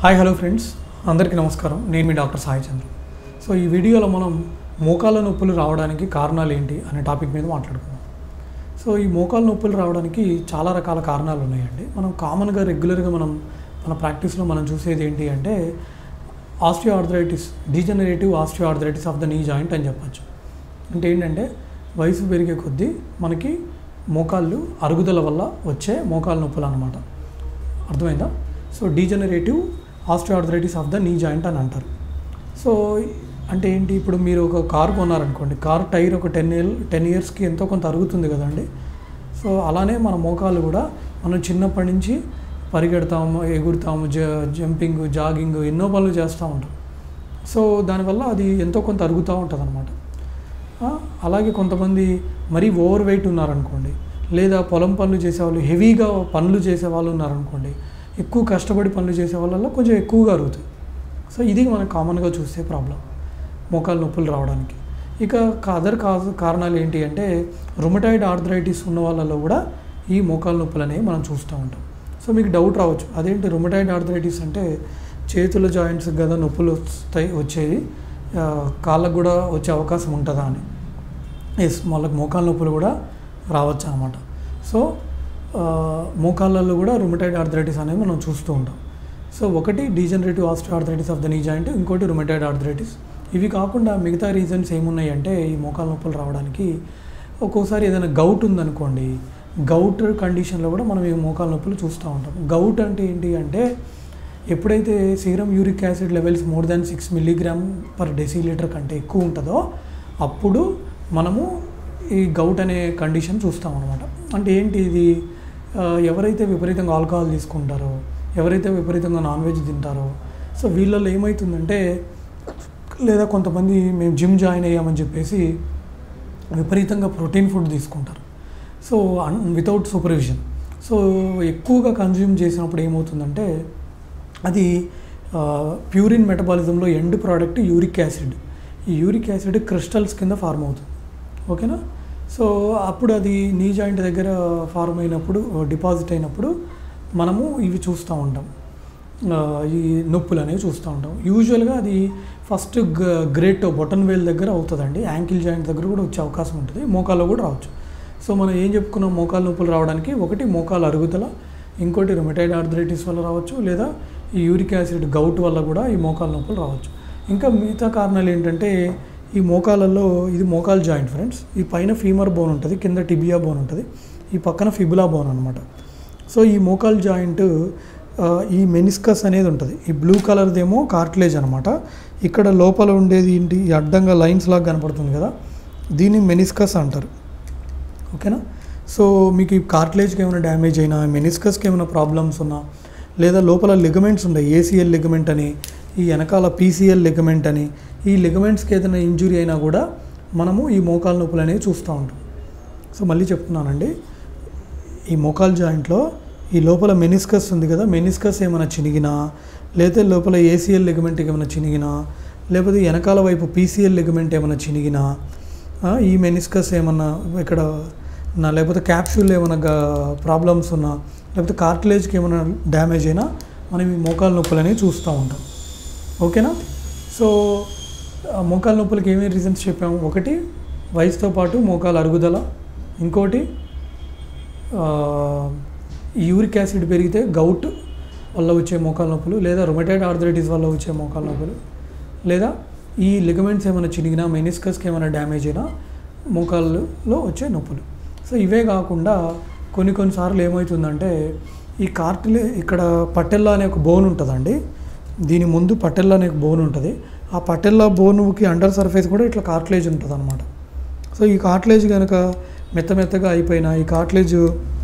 Hi hello friends అందరికీ నమస్కారం నేను మీ డాక్టర్ సాయి చంద్ర సో ఈ వీడియోలో మనం మోకాళ్ళ నొప్పులు రావడానికి కారణాలు ఏంటి అనే టాపిక్ మీద మాట్లాడుకుందాం సో ఈ మోకాళ్ళ నొప్పులు రావడానికి చాలా రకాల కారణాలు ఉన్నాయండి మనం కామన్గా రెగ్యులర్గా మనం మన ప్రాక్టీస్లో మనం చూసేది ఏంటి అంటే osteoarthritis degenerative osteoarthritis of the knee joint అని చెప్పచ్చు అంటే ఏంటంటే వయసు పెరిగే కొద్దీ మనకి మోకాళ్ళు అరుగుదల వల్ల వచ్చే మోకాళ్ళ నొప్పులు అనమాట అర్థమైందా so degenerative osteoarthritis of the knee joint అని అంటారు సో అంటే ఏంటి ఇప్పుడు మీరు ఒక కారు కొన్నారనుకోండి కారు టైర్ ఒక టెన్ ఇయర్ టెన్ ఇయర్స్కి ఎంతో కొంత అరుగుతుంది కదండి సో అలానే మన మోకాళ్ళు కూడా మనం చిన్నప్పటి నుంచి పరిగెడతాము ఎగురుతాము జ జంపింగ్ జాగింగ్ ఎన్నో పనులు చేస్తూ ఉంటాం సో దానివల్ల అది ఎంతో కొంత అరుగుతూ ఉంటుంది అనమాట అలాగే కొంతమంది మరీ ఓవర్ వెయిట్ ఉన్నారనుకోండి లేదా పొలం పనులు చేసేవాళ్ళు హెవీగా పనులు చేసే వాళ్ళు ఉన్నారనుకోండి ఎక్కువ కష్టపడి పనులు చేసే వాళ్ళల్లో కొంచెం ఎక్కువగా అరుగుతాయి సో ఇది మనం కామన్గా చూసే ప్రాబ్లం మోకాలు నొప్పులు రావడానికి ఇక అదర్ కాజ్ కారణాలు ఏంటి అంటే రొమటాయిడ్ ఆర్థరైటిస్ ఉన్న వాళ్ళలో కూడా ఈ మోకాలు నొప్పులు అనేవి మనం చూస్తూ ఉంటాం సో మీకు డౌట్ రావచ్చు అదేంటి రొమటాయిడ్ ఆర్థరైటిస్ అంటే చేతుల జాయింట్స్ కదా నొప్పులు వస్తాయి వచ్చేది ఆ, కాళ్ళకు కూడా వచ్చే అవకాశం ఉంటుందా అని ఎస్ వాళ్ళకి మోకాళ్ళ నొప్పులు కూడా రావచ్చు అనమాట సో ఆ, మోకాళ్ళల్లో కూడా రుమటైడ్ ఆర్థరైటిస్ అనేది మనం చూస్తూ ఉంటాం సో ఒకటి degenerative osteoarthritis of the knee joint ఇంకోటి రుమటైడ్ ఆర్థరైటిస్ ఇవి కాకుండా మిగతా రీజన్స్ ఏమున్నాయి అంటే ఈ మోకాళ్ళ నొప్పులు రావడానికి ఒక్కోసారి ఏదైనా గౌట్ ఉందనుకోండి గౌట్ కండిషన్లో కూడా మనం ఈ మోకాళ్ళ నొప్పులు చూస్తూ ఉంటాం గౌట్ అంటే ఏంటి అంటే ఎప్పుడైతే serum uric acid levels more than six milligram per decilitre కంటే ఎక్కువ ఉంటుందో అప్పుడు మనము ఈ గౌట్ అనే కండిషన్ చూస్తాం అనమాట అంటే ఏంటి ఇది ఆ, ఎవరైతే విపరీతంగా ఆల్కహాల్ తీసుకుంటారో ఎవరైతే విపరీతంగా నాన్ వెజ్ తింటారో సో వీళ్ళల్లో ఏమవుతుందంటే లేదా కొంతమంది మేము జిమ్ జాయిన్ అయ్యామని చెప్పేసి విపరీతంగా ప్రోటీన్ ఫుడ్ తీసుకుంటారు సో అన్ వితౌట్ సూపర్విజన్ సో ఎక్కువగా కన్జ్యూమ్ చేసినప్పుడు ఏమవుతుందంటే అది ప్యూరిన్ మెటబాలిజంలో ఎండ్ ప్రోడక్ట్ యూరిక్ యాసిడ్ ఈ యూరిక్ యాసిడ్ క్రిస్టల్స్ కింద ఫార్మ్ అవుతుంది ఓకేనా సో అప్పుడు అది నీ జాయింట్ దగ్గర ఫార్మ్ అయినప్పుడు డిపాజిట్ అయినప్పుడు మనము ఇవి చూస్తూ ఉంటాం ఆ, ఈ నొప్పులు అనేవి చూస్తూ ఉంటాం యూజువల్గా అది ఫస్ట్ గ్రేట్ బొటన్ వేల్ దగ్గర అవుతుందండి యాంకిల్ జాయింట్ దగ్గర కూడా వచ్చే అవకాశం ఉంటుంది మోకాల్లో కూడా రావచ్చు సో మనం ఏం చెప్పుకున్నాం మోకాలు నొప్పులు రావడానికి ఒకటి మోకాలు అరుగుదల ఇంకోటి రొమటైడ్ ఆర్థరైటిస్ వల్ల రావచ్చు లేదా ఈ యూరిక్ యాసిడ్ గౌట్ వల్ల కూడా ఈ మోకాలు నొప్పులు రావచ్చు ఇంకా మిగతా కారణాలు ఏంటంటే ఈ మోకాలలో ఇది మోకాల్ జాయింట్ ఫ్రెండ్స్ ఈ పైన ఫీమర్ బోన్ ఉంటుంది కింద టిబియా బోన్ ఉంటుంది ఈ పక్కన ఫిబులా బోన్ అనమాట సో ఈ మోకాల్ జాయింట్ ఆ, ఈ మెనిస్కస్ అనేది ఉంటుంది ఈ బ్లూ కలర్దేమో కార్టిలేజ్ అనమాట ఇక్కడ లోపల ఉండేది ఏంటి ఈ అడ్డంగా లైన్స్ లాగా కనపడుతుంది కదా దీన్ని మెనిస్కస్ అంటారు ఓకేనా సో మీకు ఈ కార్టిలేజ్కి ఏమైనా డ్యామేజ్ అయినా మెనిస్కస్కి ఏమైనా ప్రాబ్లమ్స్ ఉన్నా లేదా లోపల లిగమెంట్స్ ఉన్నాయి ఏసీఎల్ లిగమెంట్ అని ఈ వెనకాల పీసీఎల్ లిగమెంట్ అని ఈ లిగమెంట్స్కి ఏదైనా ఇంజురీ అయినా కూడా మనము ఈ మోకాలు నొప్పులు అనేవి చూస్తూ ఉంటాం సో మళ్ళీ చెప్తున్నానండి ఈ మోకాల్ జాయింట్లో ఈ లోపల మెనిస్కస్ ఉంది కదా మెనిస్కస్ ఏమైనా చినిగినా లేదా లోపల ఏసీఎల్ లిగమెంట్ ఏమైనా చినిగినా లేకపోతే వెనకాల వైపు పీసీఎల్ లిగమెంట్ ఏమైనా చినిగినా ఆ, ఈ మెనిస్కస్ ఏమన్నా ఇక్కడ నా లేకపోతే క్యాప్సూల్ ఏమైనా ప్రాబ్లమ్స్ ఉన్నా లేకపోతే కార్టిలేజ్కి ఏమైనా డ్యామేజ్ అయినా మనం ఈ మోకాలు నొప్పులు అనేవి చూస్తూ ఉంటాం ఓకేనా సో ఆ మోకాలు నొప్పులకి ఏమేమి రీజన్స్ చెప్పాము ఒకటి వయసుతో పాటు మోకాలు అరుగుదల ఇంకోటి ఆ, ఈ యూరిక్ యాసిడ్ పెరిగితే గౌట్ వల్ల వచ్చే మోకాలు నొప్పులు లేదా రొమటైడ్ ఆర్థరైటిస్ వల్ల వచ్చే మోకాలు నొప్పులు లేదా ఈ లిగమెంట్స్ ఏమైనా చినిగినా మెనిస్కస్కి ఏమైనా డ్యామేజ్ అయినా మోకాళ్ళలో వచ్చే నొప్పులు సో ఇవే కాకుండా కొన్ని కొన్నిసార్లు ఏమవుతుందంటే ఈ కార్టిలే ఇక్కడ పట్టెల్లా అనే ఒక బోన్ ఉంటుందండి దీని ముందు పట్టెల్లా అనే ఒక బోన్ ఉంటుంది ఆ పట్టెల్లా బోనుకి అండర్ సర్ఫేస్ కూడా ఇట్లా కార్టిలేజ్ ఉంటుంది అనమాట సో ఈ కార్టిలేజ్ కనుక మెత్త మెత్తగా అయిపోయినా ఈ కార్టిలేజ్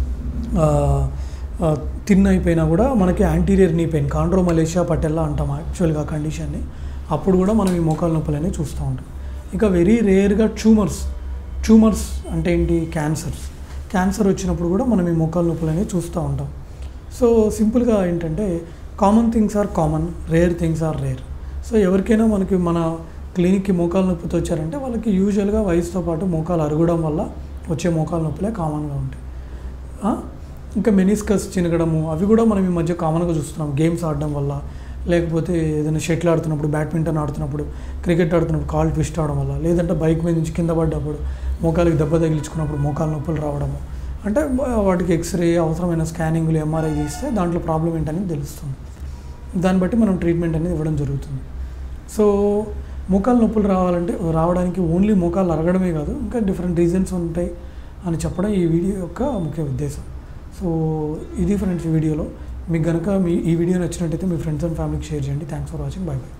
తిన్ అయిపోయినా కూడా మనకి anterior knee pain chondro Malaysia పట్టెల్లా అంటాం యాక్చువల్గా కండిషన్ని అప్పుడు కూడా మనం ఈ మోకాల నొప్పులు అనేవి చూస్తూ ఉంటాం ఇంకా వెరీ రేర్గా ట్యూమర్స్ ట్యూమర్స్ అంటే ఏంటి క్యాన్సర్స్ క్యాన్సర్ వచ్చినప్పుడు కూడా మనం ఈ మోకాల నొప్పులు అనేవి చూస్తూ ఉంటాం సో సింపుల్గా ఏంటంటే common things are common rare things are rare so ఎవరికైనా మనకి మన క్లినిక్కి మోకాలు నొప్పితో వచ్చారంటే వాళ్ళకి యూజువల్గా వయసుతో పాటు మోకాలు అరగడం వల్ల వచ్చే మోకాలు నొప్పులే కామన్గా ఉంటాయి ఆ? ఇంకా మెనిస్కస్ చినగడము అవి కూడా మనం ఈ మధ్య కామన్గా చూస్తున్నాం గేమ్స్ ఆడడం వల్ల లేకపోతే ఏదైనా షటిల్ ఆడుతున్నప్పుడు బ్యాడ్మింటన్ ఆడుతున్నప్పుడు క్రికెట్ ఆడుతున్నప్పుడు కాల్ ట్విస్ట్ అవడం వల్ల లేదంటే బైక్ మీద నుంచి కింద పడ్డప్పుడు మోకాలికి దెబ్బ తగిలించుకున్నప్పుడు మోకాలు నొప్పులు రావడము అంటే వాటికి ఎక్స్రే అవసరమైన స్కానింగ్లు ఎంఆర్ఐ తీస్తే దాంట్లో ప్రాబ్లం ఏంటనేది తెలుస్తుంది దాన్ని బట్టి మనం ట్రీట్మెంట్ అనేది ఇవ్వడం జరుగుతుంది సో మోకాలు నొప్పులు రావాలంటే రావడానికి ఓన్లీ మోకాలు అరగడమే కాదు ఇంకా డిఫరెంట్ రీజన్స్ ఉంటాయి అని చెప్పడం ఈ వీడియో యొక్క ముఖ్య ఉద్దేశం సో ఇది ఫ్రెండ్స్ ఈ వీడియోలో మీకు కనుక మీ ఈ వీడియో నచ్చినట్టయితే మీ ఫ్రెండ్స్ అండ్ ఫ్యామిలీకి షేర్ చేయండి thanks for watching bye by